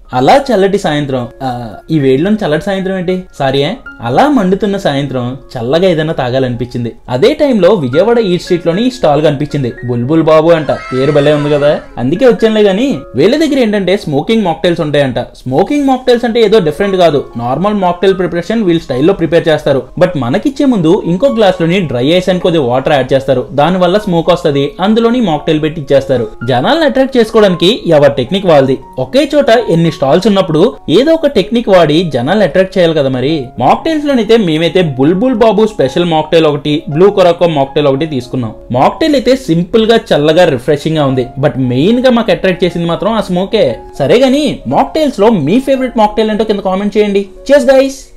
అలా చల్లటి సాయంత్రం ఆ, ఈ వేడిలో చల్లటి సాయంత్రం ఏంటి సారీ ఏ? అలా మండుతున్న సాయంత్రం చల్లగా ఏదైనా తాగాలనిపించింది అదే టైంలో విజయవాడ ఈట్ స్ట్రీట్ లోని స్టాల్ కనిపించింది బుల్బుల్ బాబు అంట పేరు భలే ఉంది కదా అందుకే వచ్చానులే గానీ వీళ్ళ దగ్గర ఏంటంటే స్మోకింగ్ మాక్టైల్స్ ఉంటాయంట స్మోకింగ్ మాక్టైల్స్ అంటే ఏదో డిఫరెంట్ కాదు నార్మల్ మాక్టైల్ ప్రిపరేషన్ వీళ్ళు స్టైల్లో ప్రిపేర్ చేస్తారు బట్ మనకిచ్చే ముందు ఇంకో గ్లాస్ లోని డ్రై ఐస్ అని కొద్ది వాటర్ యాడ్ చేస్తారు దాని వల్ల స్మోక్ వస్తది అందులోని మాక్టైల్ పెట్టి ఇచ్చేస్తారు జనాలను అట్రాక్ట్ చేసుకోవడానికి ఎవరి టెక్నిక్ వాళ్ళది ఒకే చోట ఎన్ని స్టాల్స్ ఉన్నప్పుడు ఏదో ఒక టెక్నిక్ వాడి జనాలను అట్రాక్ట్ చేయాలి కదా మరి మాక్టైల్స్ లోనైతే మేమైతే బుల్బుల్ బాబు స్పెషల్ మాక్టైల్ ఒకటి బ్లూ కొరకో మాక్టైల్ ఒకటి తీసుకున్నాం మాక్టైల్ అయితే సింపుల్ గా చల్లగా రిఫ్రెషింగ్ గా ఉంది బట్ మెయిన్ గా మాకు అట్రాక్ట్ చేసింది మాత్రం ఆ స్మోకే సరే గానీ మాక్టైల్స్ లో మీ ఫేవరెట్ మాక్టైల్ ఏంటో కింద కామెంట్ చేయండి చేస్ గైస్